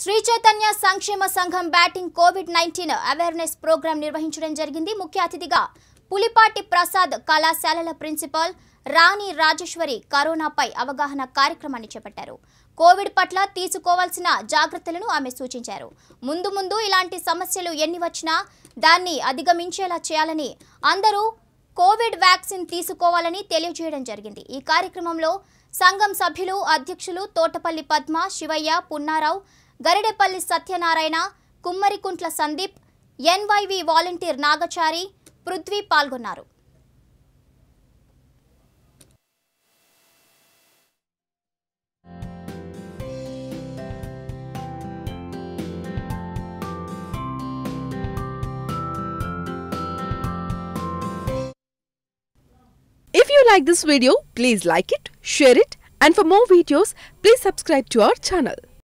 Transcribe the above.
శ్రీ చైతన్య సంక్షేమ సంఘం బ్యాటింగ్ కోవిడ్ నైన్టీన్ అవేర్నెస్ ప్రోగ్రాం నిర్వహించడం జరిగింది ముఖ్య అతిథిగా పులిపాటి ప్రసాద్ కళాశాలల ప్రిన్సిపాల్ రాణి రాజేశ్వరి కరోనాపై అవగాహన కార్యక్రమాన్ని చేపట్టారు కోవిడ్ పట్ల తీసుకోవాల్సిన జాగ్రత్తలను ఆమె సూచించారు ముందు ముందు ఇలాంటి సమస్యలు ఎన్ని వచ్చినా దాన్ని అధిగమించేలా చేయాలని అందరూ కోవిడ్ వ్యాక్సిన్ తీసుకోవాలని తెలియజేయడం జరిగింది ఈ కార్యక్రమంలో సంఘం సభ్యులు అధ్యక్షులు తోటపల్లి పద్మ శివయ్య పున్నారావు గరిడెపల్లి సత్యనారాయణ కుమ్మరికుంట్ల సందీప్ ఎన్వైవి వాలంటీర్ నాగచారి పృథ్వీ పాల్గొన్నారు If you like this video, please like it, share it, and for more videos, please subscribe to our channel.